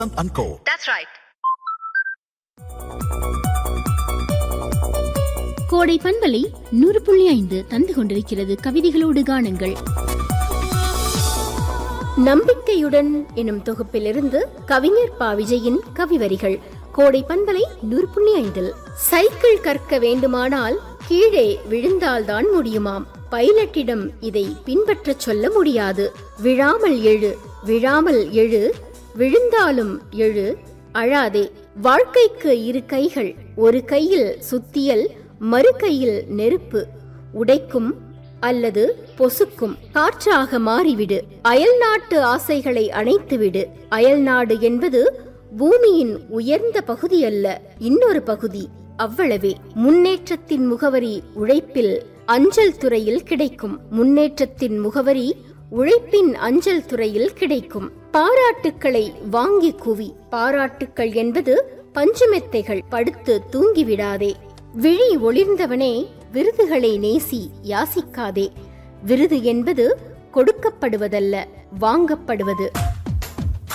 and Co. That's right. கோடை பண்பலை நூறு புள்ளி ஐந்து தந்து கொண்டிருக்கிறது கவிதைகளோடு காணுங்கள் நம்பிக்கையுடன் எனும் தொகுப்பிலிருந்து கவிஞர் பா விஜயின் கவிவரிகள் கோடை பண்பலை நூறு புள்ளி ஐந்தில் சைக்கிள் கற்க வேண்டுமானால் கீழே விழுந்தால்தான் முடியுமாம் பைலட்டிடம் இதை பின்பற்றச் சொல்ல முடியாது விழாமல் எழு விழாமல் எழு விழுந்தாலும் எழு அழாதே வாழ்க்கைக்கு இரு கைகள் ஒரு கையில் சுத்தியல் மறு கையில் நெருப்பு உடைக்கும் அல்லது பொசுக்கும் காற்றாக மாறிவிடு அயல் நாட்டு ஆசைகளை அணைத்துவிடு அயல் நாடு என்பது பூமியின் உயர்ந்த பகுதி அல்ல இன்னொரு பகுதி அவ்வளவே முன்னேற்றத்தின் முகவரி உழைப்பில் அஞ்சல் துறையில் கிடைக்கும் முன்னேற்றத்தின் முகவரி உழைப்பின் அஞ்சல் துறையில் கிடைக்கும் பாராட்டுக்களை வாங்கி குவி பாராட்டுக்கள் என்பது பஞ்சுமெத்தைகள் படுத்து தூங்கிவிடாதே விழி ஒளிர்ந்தவனே விருதுகளை நேசி யாசிக்காதே விருது என்பது கொடுக்கப்படுவதல்ல வாங்கப்படுவது